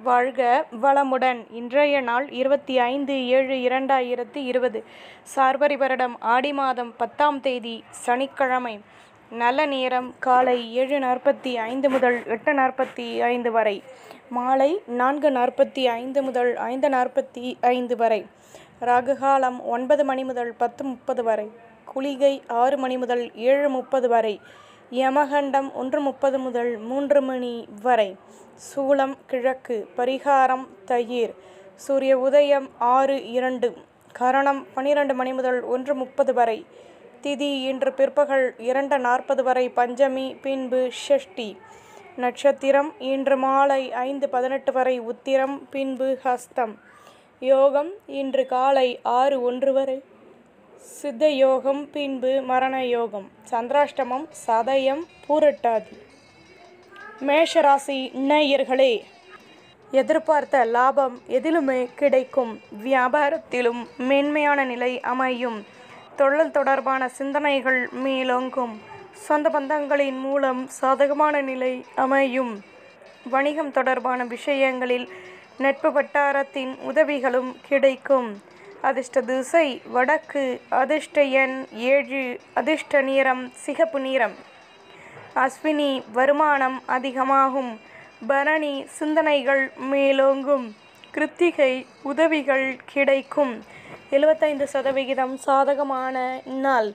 வாழ்க வளமுடன் இன்றைய நாள் இருபத்தி ஐந்து ஏழு இரண்டாயிரத்தி இருபது சார்வரி வருடம் ஆடி மாதம் பத்தாம் தேதி சனிக்கிழமை நல்ல நேரம் காலை ஏழு நாற்பத்தி ஐந்து முதல் எட்டு நாற்பத்தி ஐந்து வரை மாலை நான்கு நாற்பத்தி ஐந்து முதல் ஐந்து நாற்பத்தி ஐந்து வரை ராகுகாலம் ஒன்பது மணி முதல் பத்து முப்பது வரை குளிகை ஆறு மணி முதல் ஏழு முப்பது வரை யமகண்டம் ஒன்று முப்பது முதல் மூன்று மணி வரை சூலம் கிழக்கு பரிகாரம் தயிர் சூரிய உதயம் ஆறு இரண்டு கரணம் பன்னிரண்டு மணி முதல் ஒன்று முப்பது வரை திதி இன்று பிற்பகல் இரண்டு நாற்பது வரை பஞ்சமி பின்பு ஷஷ்டி நட்சத்திரம் இன்று மாலை ஐந்து பதினெட்டு வரை உத்திரம் பின்பு ஹஸ்தம் யோகம் இன்று காலை ஆறு ஒன்று வரை சித்த யோகம் பின்பு மரண யோகம் சந்திராஷ்டமம் சதயம் பூரட்டாதி மேஷராசி நேயர்களே எதிர்பார்த்த லாபம் எதிலுமே கிடைக்கும் வியாபாரத்திலும் மேன்மையான நிலை அமையும் தொழில் தொடர்பான சிந்தனைகள் மேலோங்கும் சொந்த பந்தங்களின் மூலம் சாதகமான நிலை அமையும் வணிகம் தொடர்பான விஷயங்களில் நட்பு வட்டாரத்தின் உதவிகளும் கிடைக்கும் அதிர்ஷ்ட திசை வடக்கு அதிர்ஷ்ட எண் ஏழு அதிர்ஷ்ட நிறம் சிகப்பு நிறம் அஸ்வினி வருமானம் அதிகமாகும் பரணி சிந்தனைகள் மேலோங்கும் கிருத்திகை உதவிகள் கிடைக்கும் எழுபத்தைந்து சதவிகிதம் சாதகமான நாள்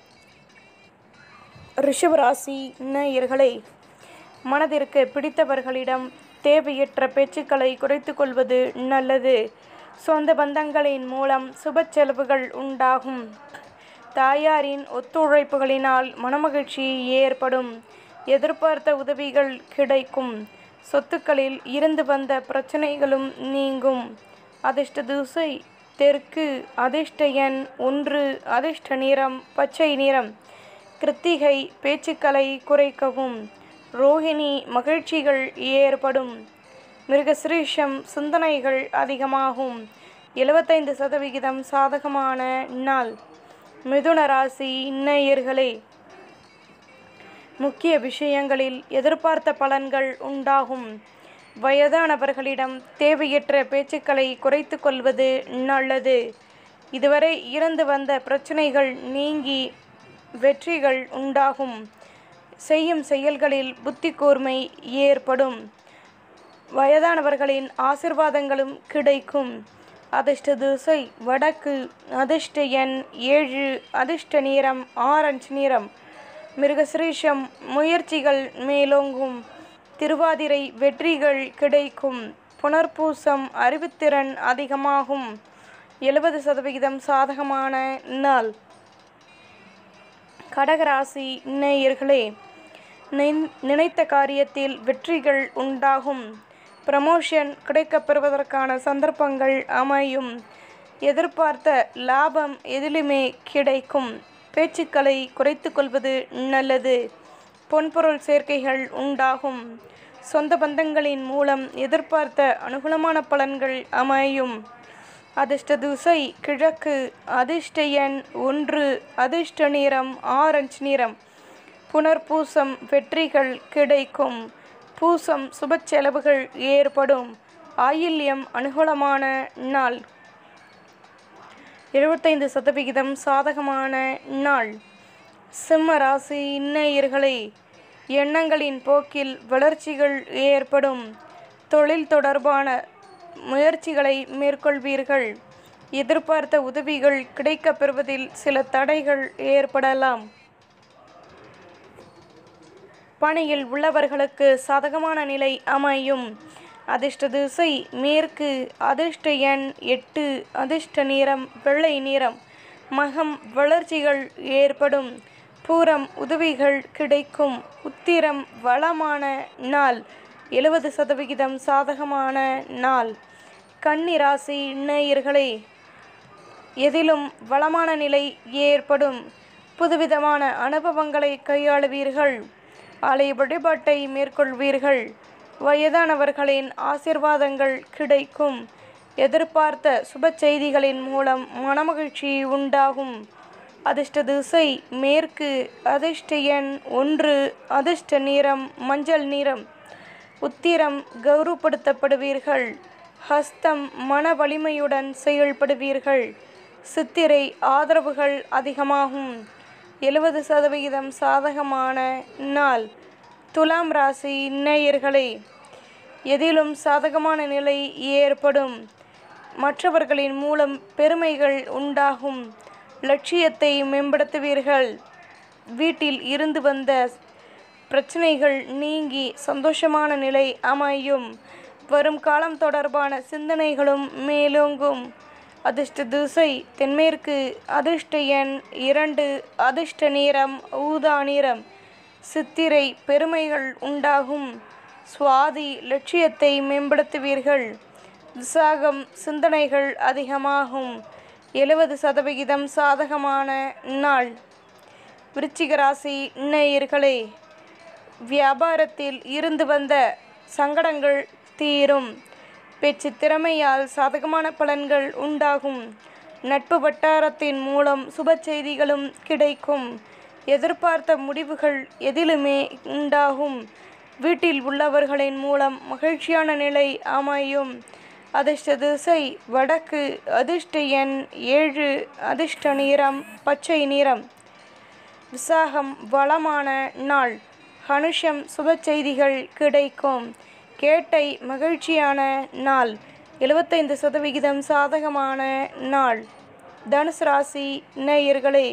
ரிஷபராசி நேயர்களே மனதிற்கு பிடித்தவர்களிடம் தேவையற்ற பேச்சுக்களை குறைத்து கொள்வது நல்லது சொந்த பந்தங்களின் மூலம் சுப செலவுகள் உண்டாகும் தாயாரின் ஒத்துழைப்புகளினால் மனமகிழ்ச்சி ஏற்படும் எதிர்பார்த்த உதவிகள் கிடைக்கும் சொத்துக்களில் இருந்து வந்த பிரச்சனைகளும் நீங்கும் அதிர்ஷ்ட தூசை தெற்கு அதிர்ஷ்ட எண் ஒன்று அதிர்ஷ்ட நிறம் பச்சை நிறம் கிருத்திகை பேச்சுக்களை குறைக்கவும் ரோஹிணி மகிழ்ச்சிகள் ஏற்படும் மிருகசிரீஷம் சிந்தனைகள் அதிகமாகும் எழுபத்தைந்து சதவிகிதம் சாதகமான நாள் மிதுன ராசி நேயர்களே முக்கிய விஷயங்களில் எதிர்பார்த்த பலன்கள் உண்டாகும் வயதானவர்களிடம் தேவையற்ற பேச்சுக்களை குறைத்து கொள்வது நல்லது இதுவரை இருந்து வந்த பிரச்சனைகள் நீங்கி வெற்றிகள் உண்டாகும் செய்யும் செயல்களில் புத்தி கூர்மை ஏற்படும் வயதானவர்களின் ஆசிர்வாதங்களும் கிடைக்கும் அதிர்ஷ்ட திசை வடக்கு அதிர்ஷ்ட எண் ஏழு அதிர்ஷ்ட நிறம் ஆரஞ்சு நிறம் மிருகசிரீஷம் முயற்சிகள் மேலோங்கும் திருவாதிரை வெற்றிகள் கிடைக்கும் புனர்பூசம் அறிவுத்திறன் அதிகமாகும் எழுபது சதவிகிதம் சாதகமான நாள் கடகராசி நேயர்களே நினைத்த காரியத்தில் வெற்றிகள் உண்டாகும் ப்ரமோஷன் கிடைக்கப்பெறுவதற்கான சந்தர்ப்பங்கள் அமையும் எதிர்பார்த்த லாபம் எதிலுமே கிடைக்கும் பேச்சுக்களை குறைத்து கொள்வது நல்லது பொன்பொருள் சேர்க்கைகள் உண்டாகும் சொந்த பந்தங்களின் மூலம் எதிர்பார்த்த அனுகூலமான பலன்கள் அமையும் அதிர்ஷ்ட திசை கிழக்கு அதிர்ஷ்ட எண் ஒன்று அதிர்ஷ்ட நிறம் ஆரஞ்சு நிறம் புனர்பூசம் வெற்றிகள் கிடைக்கும் பூசம் சுப செலவுகள் ஏற்படும் ஆயில்யம் அனுகூலமான நாள் எழுபத்தைந்து சதவிகிதம் சாதகமான நாள் சிம்ம ராசி நேயர்களே எண்ணங்களின் போக்கில் வளர்ச்சிகள் ஏற்படும் தொழில் தொடர்பான முயற்சிகளை மேற்கொள்வீர்கள் எதிர்பார்த்த உதவிகள் கிடைக்கப் பெறுவதில் சில தடைகள் ஏற்படலாம் பணியில் உள்ளவர்களுக்கு சாதகமான நிலை அமையும் அதிர்ஷ்ட திசை மேற்கு அதிர்ஷ்ட எண் எட்டு அதிர்ஷ்ட நிறம் வெள்ளை நிறம் மகம் வளர்ச்சிகள் ஏற்படும் பூரம் உதவிகள் கிடைக்கும் உத்திரம் வளமான நாள் எழுபது சதவிகிதம் சாதகமான நாள் கன்னிராசி நேயர்களே எதிலும் வளமான நிலை ஏற்படும் புதுவிதமான அனுபவங்களை கையாளுவீர்கள் ஆலய வழிபாட்டை மேற்கொள்வீர்கள் வயதானவர்களின் ஆசிர்வாதங்கள் கிடைக்கும் எதிர்பார்த்த சுப செய்திகளின் மூலம் மனமகிழ்ச்சி உண்டாகும் அதிர்ஷ்ட திசை மேற்கு அதிர்ஷ்ட எண் ஒன்று அதிர்ஷ்ட நிறம் மஞ்சள் நிறம் உத்திரம் கௌரவப்படுத்தப்படுவீர்கள் ஹஸ்தம் மன வலிமையுடன் செயல்படுவீர்கள் சித்திரை ஆதரவுகள் அதிகமாகும் எழுபது சதவிகிதம் சாதகமான நாள் துலாம் ராசி நேயர்களே எதிலும் சாதகமான நிலை ஏற்படும் மற்றவர்களின் மூலம் பெருமைகள் உண்டாகும் லட்சியத்தை மேம்படுத்துவீர்கள் வீட்டில் இருந்து வந்த பிரச்சனைகள் நீங்கி சந்தோஷமான நிலை அமையும் வரும் காலம் தொடர்பான சிந்தனைகளும் மேலோங்கும் அதிர்ஷ்ட திசை தென்மேற்கு அதிர்ஷ்ட எண் இரண்டு அதிர்ஷ்ட நிறம் ஊதா நிறம் சித்திரை பெருமைகள் உண்டாகும் சுவாதி லட்சியத்தை மேம்படுத்துவீர்கள் விசாகம் சிந்தனைகள் அதிகமாகும் எழுபது சதவிகிதம் சாதகமான நாள் விருச்சிக ராசி நேயர்களே வியாபாரத்தில் இருந்து வந்த சங்கடங்கள் தீரும் பேச்சு திறமையால் சாதகமான பலன்கள் உண்டாகும் நட்பு வட்டாரத்தின் மூலம் சுப செய்திகளும் கிடைக்கும் எதிர்பார்த்த முடிவுகள் எதிலுமே உண்டாகும் வீட்டில் உள்ளவர்களின் மூலம் மகிழ்ச்சியான நிலை அமையும் அதிர்ஷ்ட திசை வடக்கு அதிர்ஷ்ட எண் ஏழு அதிர்ஷ்ட நிறம் பச்சை நிறம் விசாகம் வளமான நாள் ஹனுஷம் சுப செய்திகள் கிடைக்கும் கேட்டை மகிழ்ச்சியான நாள் எழுபத்தைந்து சதவிகிதம் சாதகமான நாள் தனுசு ராசி நேயர்களே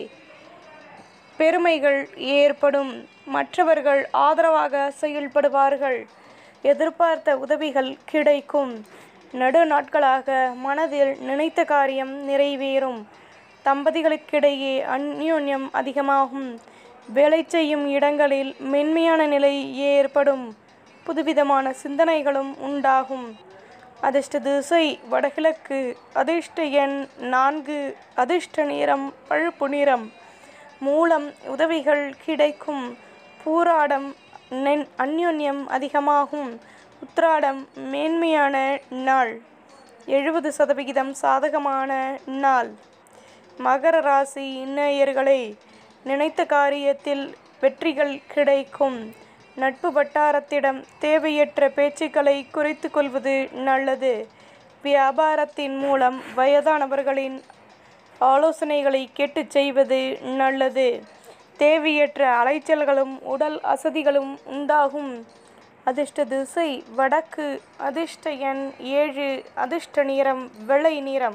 பெருமைகள் ஏற்படும் மற்றவர்கள் ஆதரவாக செயல்படுவார்கள் எதிர்பார்த்த உதவிகள் கிடைக்கும் நடு நாட்களாக மனதில் நினைத்த காரியம் நிறைவேறும் தம்பதிகளுக்கிடையே அந்யோன்யம் அதிகமாகும் வேலை செய்யும் இடங்களில் மென்மையான நிலை ஏற்படும் புதுவிதமான சிந்தனைகளும் உண்டாகும் அதிர்ஷ்ட திசை வடகிழக்கு அதிர்ஷ்ட எண் நான்கு அதிர்ஷ்ட நிறம் பழுப்பு நிறம் மூலம் உதவிகள் கிடைக்கும் பூராடம் நென் அந்யோன்யம் அதிகமாகும் உத்ராடம் மேன்மையான நாள் எழுபது சதவிகிதம் சாதகமான நாள் மகர ராசி நேயர்களே நினைத்த காரியத்தில் வெற்றிகள் கிடைக்கும் நட்பு வட்டாரத்திடம் தேவையற்ற பேச்சுக்களை குறைத்து கொள்வது நல்லது வியாபாரத்தின் மூலம் வயதானவர்களின் ஆலோசனைகளை கேட்டுச் செய்வது நல்லது தேவையற்ற அலைச்சல்களும் உடல் அசதிகளும் உண்டாகும் அதிர்ஷ்ட திசை வடக்கு அதிர்ஷ்ட எண் ஏழு அதிர்ஷ்ட நிறம் வெள்ளை நிறம்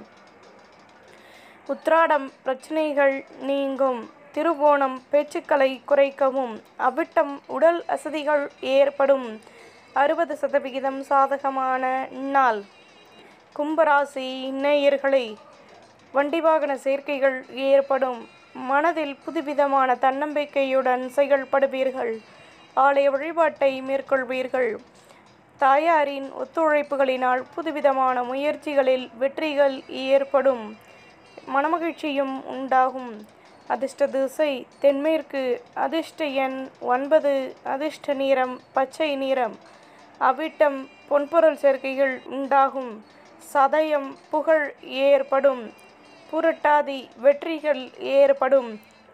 உத்ராடம் பிரச்சனைகள் நீங்கும் திருவோணம் பேச்சுக்களை குறைக்கவும் அவிட்டம் உடல் அசதிகள் ஏற்படும் அறுபது சதவிகிதம் சாதகமான நாள் கும்பராசி நேயர்களே வண்டி வாகன சேர்க்கைகள் ஏற்படும் மனதில் புதுவிதமான தன்னம்பிக்கையுடன் செயல்படுவீர்கள் ஆலய வழிபாட்டை மேற்கொள்வீர்கள் தாயாரின் ஒத்துழைப்புகளினால் புதுவிதமான முயற்சிகளில் வெற்றிகள் ஏற்படும் மனமகிழ்ச்சியும் உண்டாகும் அதிர்ஷ்ட திசை தென்மேற்கு அதிர்ஷ்ட எண் ஒன்பது அதிர்ஷ்ட நிறம் பச்சை நிறம் அவிட்டம் பொன்பொருள் சேர்க்கைகள் உண்டாகும் சதயம் புகழ் ஏற்படும் புரட்டாதி வெற்றிகள் ஏற்படும்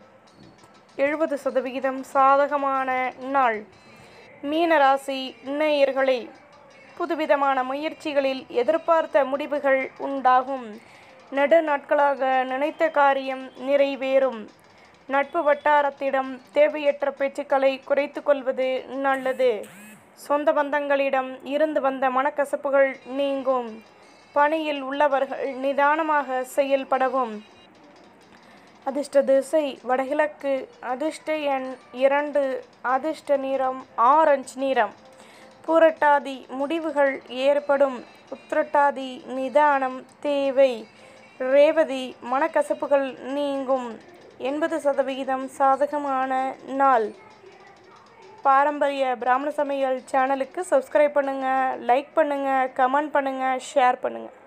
எழுபது சதவிகிதம் சாதகமான நாள் மீனராசி நேயர்களே புதுவிதமான முயற்சிகளில் எதிர்பார்த்த முடிவுகள் உண்டாகும் நெடு நாட்களாக நினைத்த காரியம் நிறைவேறும் நட்பு வட்டாரத்திடம் தேவையற்ற பேச்சுக்களை குறைத்து கொள்வது நல்லது சொந்த பந்தங்களிடம் இருந்து வந்த மனக்கசப்புகள் நீங்கும் பணியில் உள்ளவர்கள் நிதானமாக செயல்படவும் அதிர்ஷ்ட திசை வடகிழக்கு அதிர்ஷ்ட எண் இரண்டு அதிர்ஷ்ட நிறம் ஆரஞ்சு நிறம் பூரட்டாதி முடிவுகள் ஏற்படும் உத்திரட்டாதி நிதானம் தேவை ரேவதி மனக்கசப்புகள் நீங்கும் எண்பது சதவிகிதம் சாதகமான நாள் பாரம்பரிய பிராமண சமையல் சேனலுக்கு சப்ஸ்கிரைப் பண்ணுங்கள் லைக் பண்ணுங்கள் கமெண்ட் பண்ணுங்கள் ஷேர் பண்ணுங்கள்